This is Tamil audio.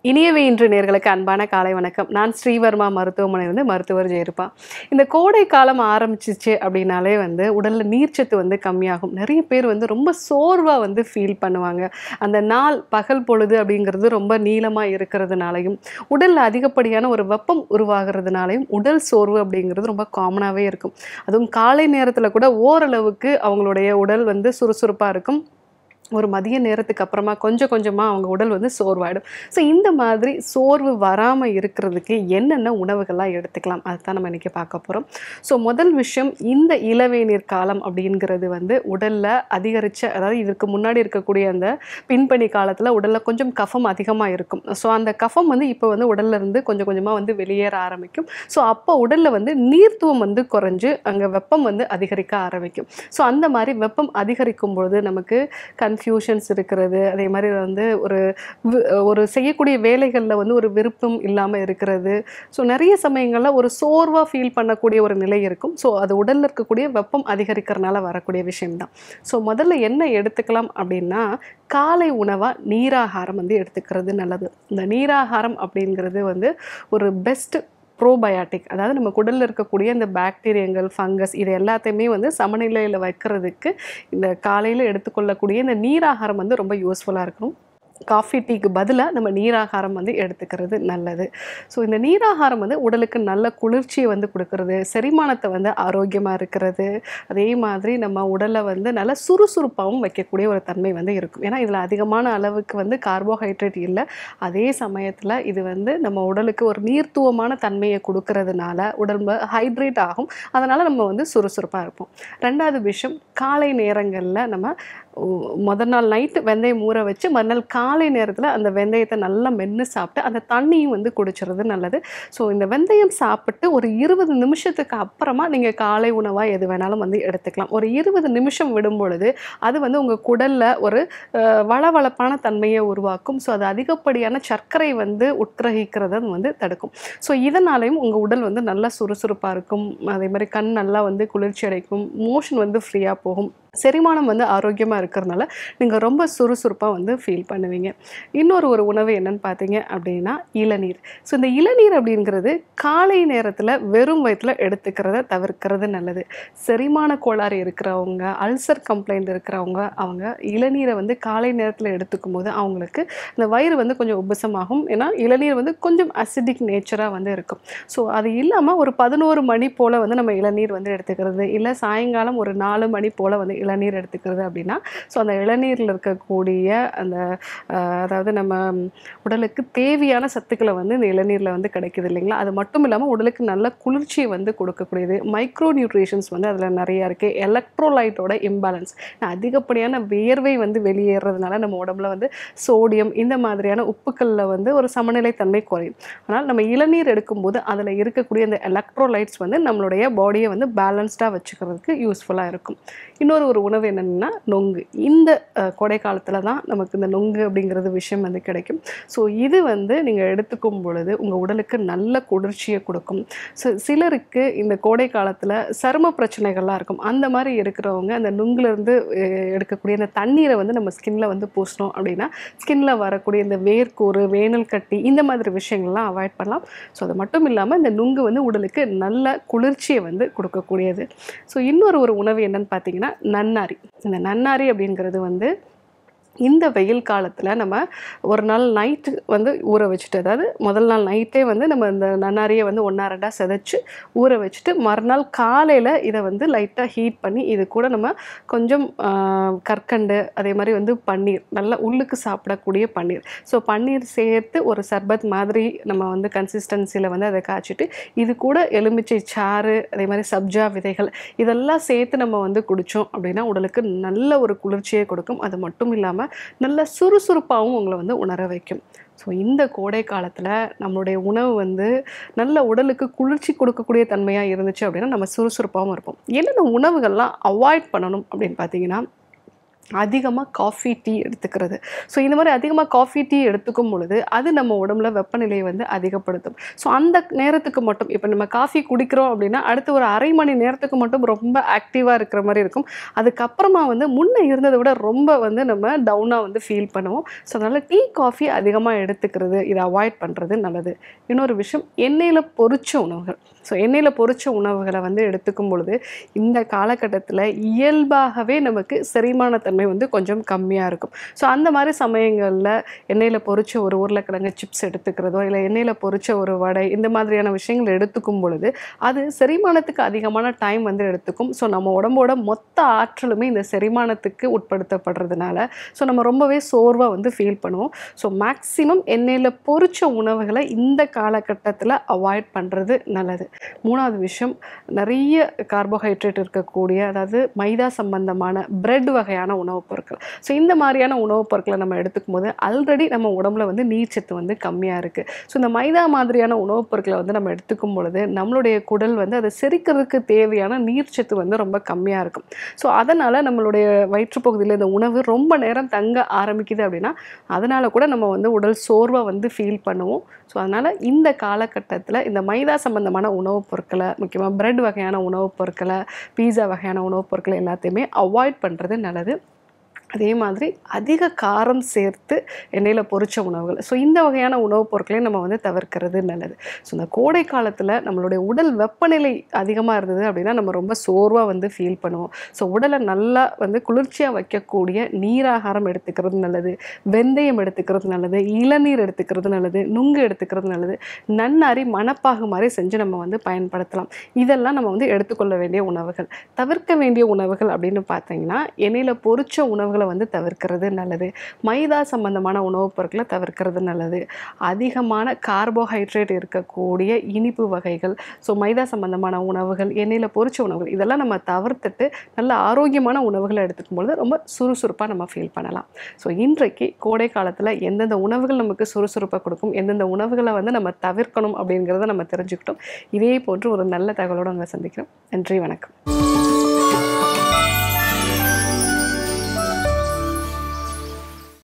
இனியவே இன்று நேர்களுக்கு அன்பான காலை வணக்கம் நான் ஸ்ரீவர்மா மருத்துவமனை வந்து மருத்துவர் ஜெயருப்பா இந்த கோடை காலம் ஆரம்பிச்சிச்சு அப்படின்னாலே வந்து உடலில் நீர்ச்சத்து வந்து கம்மியாகும் நிறைய பேர் வந்து ரொம்ப சோர்வாக வந்து ஃபீல் பண்ணுவாங்க அந்த நாள் பகல் பொழுது அப்படிங்கிறது ரொம்ப நீளமாக இருக்கிறதுனாலையும் உடலில் அதிகப்படியான ஒரு வெப்பம் உருவாகிறதுனாலையும் உடல் சோர்வு அப்படிங்கிறது ரொம்ப காமனாகவே இருக்கும் அதுவும் காலை நேரத்தில் கூட ஓரளவுக்கு அவங்களுடைய உடல் வந்து சுறுசுறுப்பாக இருக்கும் ஒரு மதிய நேரத்துக்கு அப்புறமா கொஞ்சம் கொஞ்சமாக அவங்க உடல் வந்து சோர்வாயிடும் ஸோ இந்த மாதிரி சோர்வு வராமல் இருக்கிறதுக்கு என்னென்ன உணவுகள்லாம் எடுத்துக்கலாம் அதுதான் நம்ம இன்றைக்கி பார்க்க போகிறோம் ஸோ முதல் விஷயம் இந்த இளவேநீர் காலம் அப்படிங்கிறது வந்து உடலில் அதிகரித்த அதாவது இதற்கு முன்னாடி இருக்கக்கூடிய அந்த பின்பணி காலத்தில் உடலில் கொஞ்சம் கஃபம் அதிகமாக இருக்கும் ஸோ அந்த கஃபம் வந்து இப்போ வந்து உடல்ல இருந்து கொஞ்சம் கொஞ்சமாக வந்து வெளியேற ஆரம்பிக்கும் ஸோ அப்போ உடலில் வந்து நீர்த்துவம் வந்து குறைஞ்சு அங்கே வெப்பம் வந்து அதிகரிக்க ஆரம்பிக்கும் ஸோ அந்த மாதிரி வெப்பம் அதிகரிக்கும் பொழுது நமக்கு கன்ஃபியூஷன்ஸ் இருக்கிறது அதே மாதிரி வந்து ஒரு வி- ஒரு செய்யக்கூடிய வேலைகளில் வந்து ஒரு விருப்பம் இல்லாமல் இருக்கிறது ஸோ நிறைய சமயங்களில் ஒரு சோர்வாக ஃபீல் பண்ணக்கூடிய ஒரு நிலை இருக்கும் ஸோ அது உடலில் இருக்கக்கூடிய வெப்பம் அதிகரிக்கிறனால வரக்கூடிய விஷயம்தான் ஸோ முதல்ல என்ன எடுத்துக்கலாம் அப்படின்னா காலை உணவாக நீராகாரம் வந்து எடுத்துக்கிறது நல்லது இந்த நீராகாரம் அப்படிங்கிறது வந்து ஒரு பெஸ்ட் ப்ரோபயாட்டிக் அதாவது நம்ம குடலில் இருக்கக்கூடிய இந்த பாக்டீரியங்கள் ஃபங்கஸ் இது எல்லாத்தையுமே வந்து சமநிலையில் வைக்கிறதுக்கு இந்த காலையில் எடுத்துக்கொள்ளக்கூடிய இந்த நீராகாரம் வந்து ரொம்ப யூஸ்ஃபுல்லாக இருக்கணும் காஃபி டீக்கு பதிலாக நம்ம நீராகாரம் வந்து எடுத்துக்கிறது நல்லது ஸோ இந்த நீராகாரம் வந்து உடலுக்கு நல்ல குளிர்ச்சியை வந்து கொடுக்கறது செரிமானத்தை வந்து ஆரோக்கியமாக இருக்கிறது அதே மாதிரி நம்ம உடலை வந்து நல்ல சுறுசுறுப்பாகவும் வைக்கக்கூடிய ஒரு தன்மை வந்து இருக்கும் ஏன்னா இதில் அதிகமான அளவுக்கு வந்து கார்போஹைட்ரேட் இல்லை அதே சமயத்தில் இது வந்து நம்ம உடலுக்கு ஒரு நீர்த்துவமான தன்மையை கொடுக்கறதுனால உடம்பு ஹைட்ரேட் ஆகும் அதனால் நம்ம வந்து சுறுசுறுப்பாக இருப்போம் ரெண்டாவது விஷயம் காலை நேரங்களில் நம்ம உ- முதல் நாள் நைட்டு வெந்தயம் ஊற வச்சு மறுநாள் காலை நேரத்தில் அந்த வெந்தயத்தை நல்லா மென்று சாப்பிட்டு அந்த தண்ணியும் வந்து குடிச்சிறது நல்லது ஸோ இந்த வெந்தயம் சாப்பிட்டு ஒரு இருபது நிமிஷத்துக்கு அப்புறமா நீங்கள் காலை உணவாக எது வேணாலும் வந்து எடுத்துக்கலாம் ஒரு இருபது நிமிஷம் விடும் பொழுது அது வந்து உங்கள் குடலில் ஒரு அஹ், வளவளப்பான தன்மையை உருவாக்கும் ஸோ அது அதிகப்படியான சர்க்கரை வந்து உட்கிரகிக்கிறத வந்து தடுக்கும் ஸோ இதனாலையும் உங்கள் உடல் வந்து நல்லா சுறுசுறுப்பாக இருக்கும் அதே மாதிரி கண் நல்லா வந்து குளிர்ச்சி அடைக்கும் மோஷன் வந்து ஃப்ரீயாக போகும் செரிமானம் வந்து ஆரோக்கியமாக இருக்கிறதுனால நீங்கள் ரொம்ப சுறுசுறுப்பாக வந்து ஃபீல் பண்ணுவீங்க இன்னொரு ஒரு உணவு என்னன்னு பார்த்தீங்க அப்படின்னா இளநீர் ஸோ இந்த இளநீர் அப்படிங்கிறது காலை நேரத்தில் வெறும் வயிற்றில் எடுத்துக்கிறத தவிர்க்கிறது நல்லது செரிமான கோளாறு இருக்கிறவங்க அல்சர் கம்ப்ளைண்ட் இருக்கிறவங்க அவங்க இளநீரை வந்து காலை நேரத்தில் எடுத்துக்கும் போது அவங்களுக்கு இந்த வயிறு வந்து கொஞ்சம் உபசமாகும் ஏன்னா இளநீர் வந்து கொஞ்சம் அசிடிக் நேச்சராக வந்து இருக்கும் ஸோ அது இல்லாமல் ஒரு பதினோரு மணி போல் வந்து நம்ம இளநீர் வந்து எடுத்துக்கிறது இல்லை சாயங்காலம் ஒரு நாலு மணி போல் வந்து இளநீர் எடுத்துக்கிறது அப்படின்னா ஸோ அந்த இளநீரில் இருக்கக்கூடிய அந்த ஆஹ், அதாவது நம்ம உடலுக்கு தேவையான சத்துக்களை வந்து இந்த இளநீரில் வந்து கிடைக்குது இல்லைங்களா அது மட்டும் இல்லாமல் உடலுக்கு நல்ல குளிர்ச்சியை வந்து கொடுக்கக்கூடியது மைக்ரோ நியூட்ரிஷன்ஸ் வந்து அதில் நிறையா இருக்குது எலக்ட்ரோலைட்டோட இம்பேலன்ஸ் அதிகப்படியான வியர்வை வந்து வெளியேறதுனால நம்ம உடம்புல வந்து சோடியம் இந்த மாதிரியான உப்புக்களில் வந்து ஒரு சமநிலைத்தன்மை குறையும் ஆனால் நம்ம இளநீர் எடுக்கும்போது அதில் இருக்கக்கூடிய அந்த எலக்ட்ரோலைட்ஸ் வந்து நம்மளுடைய பாடியை வந்து பேலன்ஸ்டாக வச்சுக்கிறதுக்கு யூஸ்ஃபுல்லாக இருக்கும் இன்னொரு ஒரு உணவு என்னென்னா நொங்கு இந்த அஹ், கோடை காலத்தில் தான் நமக்கு இந்த நொங்கு அப்படிங்கிறது விஷயம் வந்து கிடைக்கும் ஸோ இது வந்து நீங்கள் எடுத்துக்கும் பொழுது உங்கள் உடலுக்கு நல்ல குளிர்ச்சியை கொடுக்கும் ஸோ சிலருக்கு இந்த கோடை காலத்தில் சரும பிரச்சனைகள்லாம் இருக்கும் அந்த மாதிரி இருக்கிறவங்க அந்த நுங்குலேருந்து எடுக்கக்கூடிய அந்த தண்ணீரை வந்து நம்ம ஸ்கின்ல வந்து பூசினோம் அப்படின்னா ஸ்கின்ல வரக்கூடிய இந்த வேர்க்கூறு வேனல் கட்டி இந்த மாதிரி விஷயங்கள்லாம் அவாய்ட் பண்ணலாம் ஸோ அது மட்டும் இல்லாமல் இந்த நுங்கு வந்து உடலுக்கு நல்ல குளிர்ச்சியை வந்து கொடுக்கக்கூடியது ஸோ இன்னொரு ஒரு உணவு என்னன்னு பார்த்தீங்கன்னா நன்னாரி இந்த நன்னாரி அப்படிங்கிறது வந்து இந்த வெயில் காலத்தில் நம்ம ஒரு நாள் நைட்டு வந்து ஊற வச்சுட்டு அதாவது முதல் நாள் நைட்டே வந்து நம்ம இந்த நன்னாரியை வந்து ஒன்றா ரெண்டாக செதைச்சு ஊற வச்சுட்டு மறுநாள் காலையில் இதை வந்து லைட்டாக ஹீட் பண்ணி இது கூட நம்ம கொஞ்சம் ஆஹ், கற்கண்டு அதே மாதிரி வந்து பன்னீர் நல்லா உள்ளுக்கு சாப்பிடக்கூடிய பன்னீர் ஸோ பன்னீர் சேர்த்து ஒரு சர்பத் மாதிரி நம்ம வந்து கன்சிஸ்டன்சியில் வந்து அதை காய்ச்சிட்டு இது கூட எலுமிச்சை சாறு அதே மாதிரி சப்ஜா விதைகள் இதெல்லாம் சேர்த்து நம்ம வந்து குடித்தோம் அப்படின்னா உடலுக்கு நல்ல ஒரு குளிர்ச்சியை கொடுக்கும் அது மட்டும் இல்லாமல் நல்ல சுறுசுறுப்பாகவும் உங்களை வந்து உணர வைக்கும் ஸோ இந்த கோடை காலத்தில் நம்மளுடைய உணவு வந்து நல்ல உடலுக்கு குளிர்ச்சி கொடுக்கக்கூடிய தன்மையாக இருந்துச்சு அப்படின்னா நம்ம சுறுசுறுப்பாகவும் இருப்போம் என்னென்ன உணவுகள்லாம் அவாய்ட் பண்ணணும் அப்படின்னு பார்த்தீங்கன்னா அதிகமாக காஃபி டீ எடுத்துக்கிறது ஸோ இந்த மாதிரி அதிகமாக காஃபி டீ எடுத்துக்கும் பொழுது அது நம்ம உடம்புல வெப்பநிலையை வந்து அதிகப்படுத்தும் ஸோ அந்த நேரத்துக்கு மட்டும் இப்போ நம்ம காஃபி குடிக்கிறோம் அப்படின்னா அடுத்து ஒரு அரை மணி நேரத்துக்கு மட்டும் ரொம்ப ஆக்டிவாக இருக்கிற மாதிரி இருக்கும் அதுக்கப்புறமா வந்து முன்னே இருந்ததை விட ரொம்ப வந்து நம்ம டவுனாக வந்து ஃபீல் பண்ணுவோம் ஸோ அதனால் டீ காஃபி அதிகமாக எடுத்துக்கிறது இதை அவாய்ட் பண்ணுறது நல்லது இன்னொரு விஷயம் எண்ணெயில் பொரிச்ச உணவுகள் ஸோ எண்ணெயில் பொரிச்ச உணவுகளை வந்து எடுத்துக்கும் பொழுது இந்த காலகட்டத்தில் இயல்பாகவே நமக்கு செரிமானத்தன்மை வந்து கொஞ்சம் கம்மியாக இருக்கும் ஸோ அந்த மாதிரி சமயங்களில் எண்ணெயில் பொரிச்ச ஒரு உருளைக்கிழங்கு சிப்ஸ் எடுத்துக்கிறதோ இல்லை எண்ணெயில் பொரிச்ச ஒரு வடை இந்த மாதிரியான விஷயங்கள் எடுத்துக்கும் பொழுது அது செரிமானத்துக்கு அதிகமான டைம் வந்து எடுத்துக்கும் ஸோ நம்ம உடம்போட மொத்த ஆற்றலுமே இந்த செரிமானத்துக்கு உட்படுத்தப்படுறதுனால ஸோ நம்ம ரொம்பவே சோர்வாக வந்து ஃபீல் பண்ணுவோம் ஸோ மேக்ஸிமம் எண்ணெயில் பொரிச்ச உணவுகளை இந்த காலகட்டத்தில் அவாய்ட் பண்ணுறது நல்லது மூணாவது விஷயம் நிறைய கார்போஹைட்ரேட் இருக்கக்கூடிய அதாவது மைதா சம்பந்தமான பிரெட் வகையான உணவுப் பொருட்கள் ஸோ இந்த மாதிரியான உணவுப் பொருட்களை நம்ம எடுத்துக்கும் போது ஆல்ரெடி நம்ம உடம்புல வந்து நீர்ச்சத்து வந்து கம்மியாக இருக்குது ஸோ இந்த மைதா மாதிரியான உணவுப் பொருட்களை வந்து நம்ம எடுத்துக்கும் பொழுது நம்மளுடைய குடல் வந்து அதை செரிக்கிறதுக்கு தேவையான நீர்ச்சத்து வந்து ரொம்ப கம்மியாக இருக்கும் ஸோ அதனால் நம்மளுடைய வயிற்றுப்பகுதியில் இந்த உணவு ரொம்ப நேரம் தங்க ஆரம்பிக்குது அப்படின்னா அதனால் கூட நம்ம வந்து உடல் சோர்வாக வந்து ஃபீல் பண்ணுவோம் ஸோ அதனால் இந்த காலகட்டத்தில் இந்த மைதா சம்பந்தமான உணவுப் பொருட்களை முக்கியமாக பிரெட் வகையான உணவுப் பொருட்களை பீஸா வகையான உணவுப் பொருட்களை எல்லாத்தையுமே அவாய்ட் பண்ணுறது நல்லது அதே மாதிரி அதிக காரம் சேர்த்து எண்ணெயில் பொரிச்ச உணவுகள் ஸோ இந்த வகையான உணவுப் பொருட்களையும் நம்ம வந்து தவிர்க்கிறது நல்லது ஸோ இந்த கோடை காலத்தில் நம்மளுடைய உடல் வெப்பநிலை அதிகமாக இருந்தது அப்படின்னா நம்ம ரொம்ப சோர்வாக வந்து ஃபீல் பண்ணுவோம் ஸோ உடலை நல்லா வந்து குளிர்ச்சியாக வைக்கக்கூடிய நீராகாரம் எடுத்துக்கிறது நல்லது வெந்தயம் எடுத்துக்கிறது நல்லது இளநீர் எடுத்துக்கிறது நல்லது நுங்கு எடுத்துக்கிறது நல்லது நன்னாரி மணப்பாகு மாதிரி செஞ்சு நம்ம வந்து பயன்படுத்தலாம் இதெல்லாம் நம்ம வந்து எடுத்துக்கொள்ள வேண்டிய உணவுகள் தவிர்க்க வேண்டிய உணவுகள் அப்படின்னு பார்த்தீங்கன்னா எண்ணெயில் பொரிச்ச உணவுகளை வந்து தவிர்க்கிறது நல்லது மைதா சம்பந்தமான உணவுப் பொருட்களை தவிர்க்கிறது நல்லது அதிகமான கார்போஹைட்ரேட் இருக்கக்கூடிய இனிப்பு வகைகள் ஸோ மைதா சம்பந்தமான உணவுகள் எண்ணெயில் பொரிச்ச உணவுகள் இதெல்லாம் நம்ம தவிர்த்துட்டு நல்ல ஆரோக்கியமான உணவுகளை எடுத்துக்கும் பொழுது ரொம்ப சுறுசுறுப்பாக நம்ம ஃபீல் பண்ணலாம் ஸோ இன்றைக்கு கோடை காலத்தில் எந்தெந்த உணவுகள் நமக்கு சுறுசுறுப்பை கொடுக்கும் எந்தெந்த உணவுகளை வந்து நம்ம தவிர்க்கணும் அப்படிங்கிறத நம்ம தெரிஞ்சுக்கிட்டோம் இதே போன்று ஒரு நல்ல தகவலோடு அங்கே சந்திக்கிறோம் நன்றி வணக்கம்